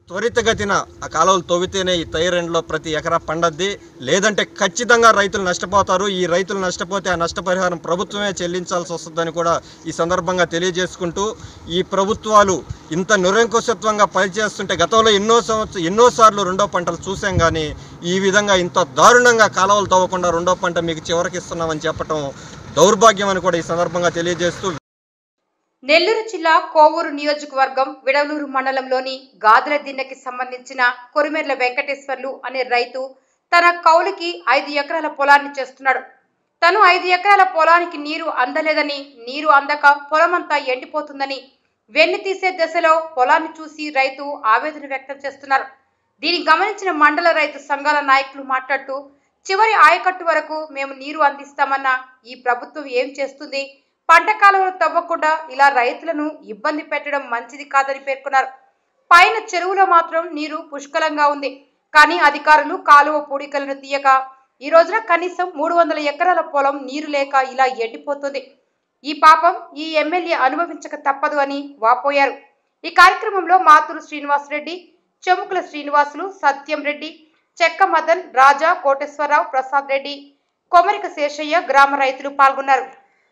త్వరితగతిన ఆ కాలువలు తవ్వితేనే ఈ తైరెండ్లో ప్రతి ఎకరా పండద్ది లేదంటే ఖచ్చితంగా రైతులు నష్టపోతారు ఈ రైతులు నష్టపోతే ఆ నష్టపరిహారం ప్రభుత్వమే చెల్లించాల్సి వస్తుందని కూడా ఈ సందర్భంగా తెలియజేసుకుంటూ ఈ ప్రభుత్వాలు ఇంత నిరంకుశత్వంగా పనిచేస్తుంటే గతంలో ఎన్నో సంవత్సరం ఎన్నోసార్లు రెండో పంటలు చూసాం కానీ ఈ విధంగా ఇంత దారుణంగా కాలువలు తవ్వకుండా రెండో పంట మీకు చివరికి ఇస్తున్నామని చెప్పటం దౌర్భాగ్యం అని కూడా ఈ సందర్భంగా తెలియజేస్తూ నెల్లూరు జిల్లా కోవూరు నియోజకవర్గం విడవలూరు మండలంలోని గాదుల దిన్నెకి సంబంధించిన కొరిమెర్ల వెంకటేశ్వర్లు అనే రైతు తన కౌలుకి ఐదు ఎకరాల పొలాన్ని చేస్తున్నాడు తను ఐదు ఎకరాల పొలానికి నీరు అందలేదని నీరు అందక పొలమంతా ఎండిపోతుందని వెన్ను తీసే దశలో పొలాన్ని చూసి రైతు ఆవేదన వ్యక్తం చేస్తున్నారు దీన్ని గమనించిన మండల రైతు సంఘాల నాయకులు మాట్లాడుతూ చివరి ఆయకట్టు వరకు మేము నీరు అందిస్తామన్న ఈ ప్రభుత్వం ఏం చేస్తుంది పంట కాలువలు తవ్వకుండా ఇలా రైతులను ఇబ్బంది పెట్టడం మంచిది కాదని పేర్కొన్నారు పైన చెరువులో మాత్రం నీరు పుష్కలంగా ఉంది కానీ అధికారులు కాలువ పూడికలను తీయక ఈ రోజున కనీసం మూడు వందల ఎకరాల పొలం నీరు లేక ఇలా ఎండిపోతుంది ఈ పాపం ఈ ఎమ్మెల్యే అనుభవించక తప్పదు అని వాపోయారు ఈ కార్యక్రమంలో మాతూరు శ్రీనివాసరెడ్డి చెముకుల శ్రీనివాసులు సత్యం రెడ్డి చెక్క మదన్ రాజా కోటేశ్వరరావు ప్రసాద్ రెడ్డి కొమరిక శేషయ్య గ్రామ రైతులు పాల్గొన్నారు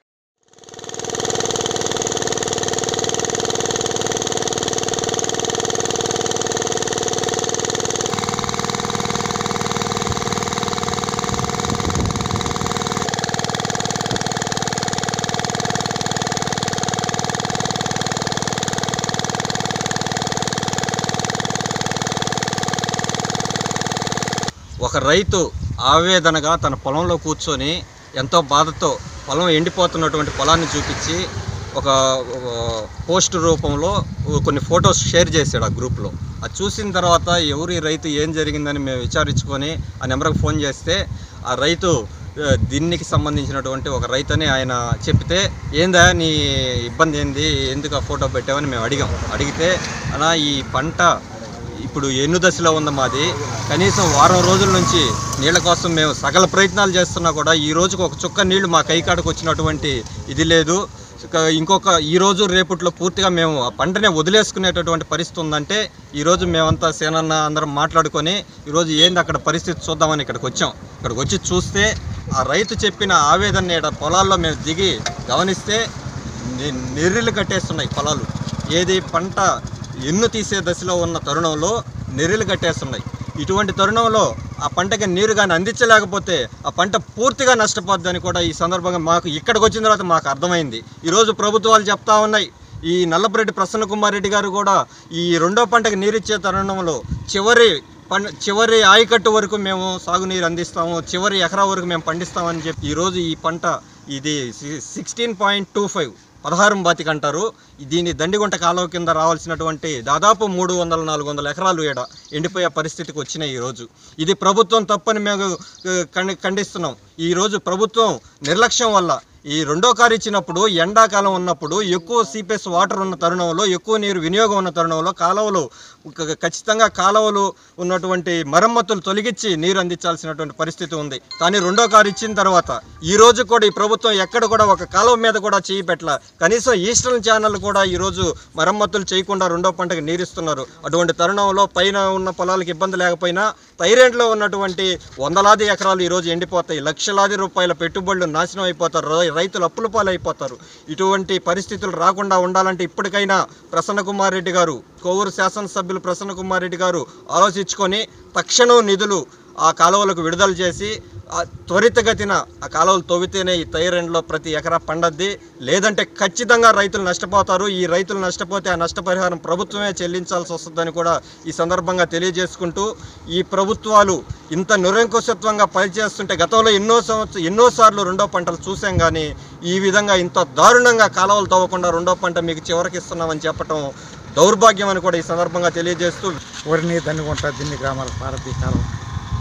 ఒక రైతు ఆవేదనగా తన పొలంలో కూర్చొని ఎంతో బాధతో పొలం ఎండిపోతున్నటువంటి పొలాన్ని చూపించి ఒక ఒక పోస్ట్ రూపంలో కొన్ని ఫొటోస్ షేర్ చేశాడు ఆ గ్రూప్లో అది చూసిన తర్వాత ఎవరు ఈ రైతు ఏం జరిగిందని మేము విచారించుకొని ఆ నెంబర్కి ఫోన్ చేస్తే ఆ రైతు ఆ, దీనికి సంబంధించినటువంటి ఒక రైతని ఆయన చెప్తే ఏందా నీ ఇబ్బంది ఏంది ఎందుకు ఆ ఫోటో పెట్టావని మేము అడిగాం అడిగితే అలా ఈ పంట ఇప్పుడు ఎన్ను దశలో ఉంది మాది కనీసం వారం రోజుల నుంచి నీళ్ళ కోసం మేము సకల ప్రయత్నాలు చేస్తున్నా కూడా ఈ రోజుకు ఒక చుక్క నీళ్లు మా కైకాడకు వచ్చినటువంటి ఇది లేదు ఇక ఇంకొక ఈ రోజు రేపట్లో పూర్తిగా మేము ఆ పంటనే వదిలేసుకునేటటువంటి పరిస్థితి ఉందంటే ఈరోజు మేమంతా సేనన్న అందరం మాట్లాడుకొని ఈరోజు ఏంది అక్కడ పరిస్థితి చూద్దామని ఇక్కడికి వచ్చాం ఇక్కడికి వచ్చి చూస్తే ఆ రైతు చెప్పిన ఆవేదన ఈడ పొలాల్లో మేము దిగి గమనిస్తే ని- నెర్రెలు కట్టేస్తున్నాయి పొలాలు ఏది పంట ఎన్ను తీసే దశలో ఉన్న తరుణంలో నెర్రెలు కట్టేస్తున్నాయి ఇటువంటి తరుణంలో ఆ పంటకి నీరు కానీ అందించలేకపోతే ఆ పంట పూర్తిగా నష్టపోద్దని కూడా ఈ సందర్భంగా మాకు ఇక్కడికి వచ్చిన తర్వాత మాకు అర్థమైంది ఈరోజు ప్రభుత్వాలు చెప్తా ఉన్నాయి ఈ నల్లపురెడ్డి ప్రసన్న కుమార్ రెడ్డి గారు కూడా ఈ రెండో పంటకి నీరిచ్చే తరుణంలో చివరి పం చివరి ఆయకట్టు వరకు మేము సాగునీరు అందిస్తాము చివరి ఎకరా వరకు మేము పండిస్తామని చెప్పి ఈరోజు ఈ పంట ఇది సిక్స్టీన్ పాయింట్ టూ ఫైవ్ పదహారం బాతిక అంటారు దీని దండిగుంట కాలువ కింద రావాల్సినటువంటి దాదాపు మూడు వందల నాలుగు వందల ఎకరాలు ఈడ ఎండిపోయే పరిస్థితికి వచ్చినాయి ఈరోజు ఇది ప్రభుత్వం తప్పని మేము ఆ, ఖండి ఖండిస్తున్నాం ఈరోజు ప్రభుత్వం నిర్లక్ష్యం వల్ల ఈ రెండో కారు ఇచ్చినప్పుడు ఎండాకాలం ఉన్నప్పుడు ఎక్కువ సిపిఎస్ వాటర్ ఉన్న తరుణంలో ఎక్కువ నీరు వినియోగం ఉన్న తరుణంలో కాలువలు క- ఖచ్చితంగా కాలువలు ఉన్నటువంటి మరమ్మతులు తొలగించి నీరు అందించాల్సినటువంటి పరిస్థితి ఉంది కానీ రెండో కారు ఇచ్చిన తర్వాత ఈ రోజు కూడా ఈ ప్రభుత్వం ఎక్కడ కూడా ఒక కాలువ మీద కూడా చేయి పెట్టల కనీసం ఈస్టర్న్ ఛానల్ కూడా ఈరోజు మరమ్మతులు చేయకుండా రెండో పంటకు నీరిస్తున్నారు అటువంటి తరుణంలో పైన ఉన్న పొలాలకు ఇబ్బంది లేకపోయినా తైరేంట్లో ఉన్నటువంటి వందలాది ఎకరాలు ఈరోజు ఎండిపోతాయి లక్షలాది రూపాయల పెట్టుబడులు నాశనం అయిపోతారు రై- రైతులు అప్పుల పాలైపోతారు ఇటువంటి పరిస్థితులు రాకుండా ఉండాలంటే ఇప్పటికైనా ప్రసన్న కుమార్ రెడ్డి గారు కోవూరు శాసనసభ్యులు ప్రసన్న కుమార్ రెడ్డి గారు ఆలోచించుకొని తక్షణం నిధులు ఆ కాలువలకు విడుదల చేసి ఆ త్వరితగతిన ఆ కాలువలు తవ్వితేనే ఈ తైరెండ్లో ప్రతి ఎకరా పండద్ది లేదంటే ఖచ్చితంగా రైతులు నష్టపోతారు ఈ రైతులు నష్టపోతే ఆ నష్టపరిహారం ప్రభుత్వమే చెల్లించాల్సి వస్తుందని కూడా ఈ సందర్భంగా తెలియజేసుకుంటూ ఈ ప్రభుత్వాలు ఇంత నిరంకుశత్వంగా పనిచేస్తుంటే గతంలో ఎన్నో సంవత్సరం ఎన్నోసార్లు రెండో పంటలు చూసాం కానీ ఈ విధంగా ఇంత దారుణంగా కాలువలు తవ్వకుండా రెండో పంట మీకు చివరికి ఇస్తున్నామని చెప్పటం దౌర్భాగ్యం అని కూడా ఈ సందర్భంగా తెలియజేస్తూ వరిని దన్నుకుంట దిన్ని గ్రామాలకు పారది ఈ కాలువ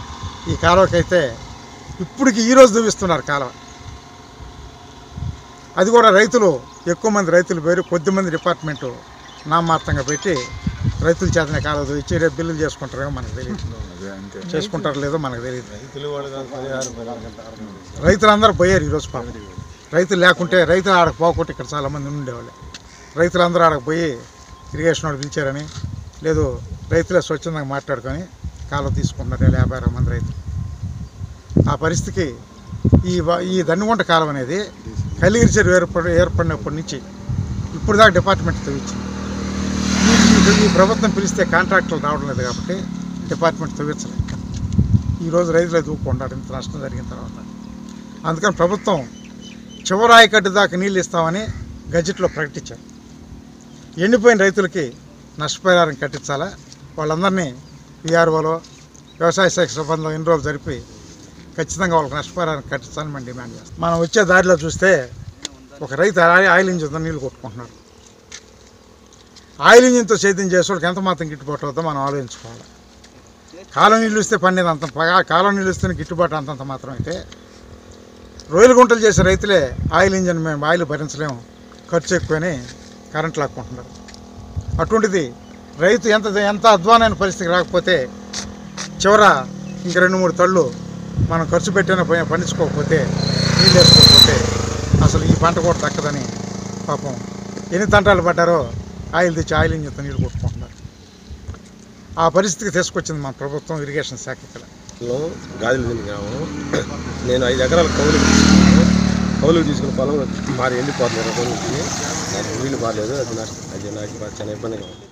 ఈ కాలువకైతే ఇప్పటికి ఈరోజు చూపిస్తున్నారు కాలువ అది కూడా రైతులు ఎక్కువ మంది రైతులు పేరు కొద్దిమంది డిపార్ట్మెంటు నామార్థంగా పెట్టి రైతుల చేతనే కాలువ చూపించి రేపు బిల్లులు చేసుకుంటారో మనకు తెలియదు చేసుకుంటారో లేదో మనకు తెలియదు రైతులందరూ పోయారు ఈరోజు పాపం రైతులు లేకుంటే రైతులు ఆడకు పోకుంటే ఇక్కడ చాలామంది ఉండేవాళ్ళు రైతులందరూ ఆడకు పోయి ఇరిగేషన్ వాడు పిలిచారని లేదు రైతులే స్వచ్ఛందంగా మాట్లాడుకొని కాలువ తీసుకుంటున్నారు వీళ్ళు యాభై అరవై మంది రైతులు ఆ పరిస్థితికి ఈ వ- ఈ దన్నుగుంట కాలం అనేది కలిగిరి చెరువు ఏర్పడి ఏర్పడినప్పటి నుంచి ఇప్పుడు దాకా డిపార్ట్మెంట్ తవ్వించింది ఈ- ఈ ప్రభుత్వం పిలిస్తే కాంట్రాక్టులు రావడం లేదు కాబట్టి డిపార్ట్మెంట్ తవ్వించలేదు ఈరోజు రైతులు దూకుంటారు ఇంత నష్టం జరిగిన తర్వాత అందుకని ప్రభుత్వం చివరి ఆయకట్టు దాకా నీళ్ళు ఇస్తామని గజెట్లో ప్రకటించారు ఎండిపోయిన రైతులకి నష్టపరిహారం కట్టించాలా వాళ్ళందరినీ విఆర్ఓలో వ్యవసాయ శాఖ సిబ్బందిలో ఎన్ని రోజులు జరిపి ఖచ్చితంగా వాళ్ళకి నష్టపరిహారం కట్టించాలని మేము డిమాండ్ చేస్తాం మనం వచ్చే దారిలో చూస్తే ఒక రైతు ఆయి- ఆయిల్ ఇంజిన్తో నీళ్ళు కొట్టుకుంటున్నాడు ఆయిల్ ఇంజిన్తో సేద్యం చేసేవాళ్ళకి ఎంత మాత్రం గిట్టుబాటు అవుతుందో మనం ఆలోచించుకోవాలి కాలం నీళ్ళు ఇస్తే పండేది అంత పగా- కాలం నీళ్ళు ఇస్తే గిట్టుబాటు అంతంత మాత్రం అయితే రొయ్యలు గుంటలు చేసే రైతులే ఆయిల్ ఇంజిన్ మేము ఆయిల్ భరించలేము ఖర్చు ఎక్కువని కరెంట్ లాక్కుంటున్నారు అటువంటిది రైతు ఎంత ఎంత అధ్వానమైన పరిస్థితికి రాకపోతే చివర ఇంక రెండు మూడు తళ్ళు మనం ఖర్చు పెట్టిన ప- పండించుకోకపోతే నీళ్ళు వేసుకోకపోతే అసలు ఈ పంట కూడా దక్కదని పాపం ఎన్ని తంటాలు పడ్డారో ఆయిల్ తెచ్చి ఆయిల్ ఇంజిన్తో నీళ్ళు కొట్టుకుంటున్నారు ఆ పరిస్థితికి తీసుకొచ్చింది మన ప్రభుత్వం ఇరిగేషన్ శాఖ ఇక్కడ లో గాదిలి గ్రామం నేను ఐదు ఎకరాల కౌలుకి తీసుకున్నాను కౌలుకి తీసుకున్న పొలం మారి ఎండిపోతుంది ఇరవై రోజుల నుంచి నాకు నీళ్ళు బాగాలేదు అది నష్టం అది నాకు చాలా ఇబ్బందిగా ఉంది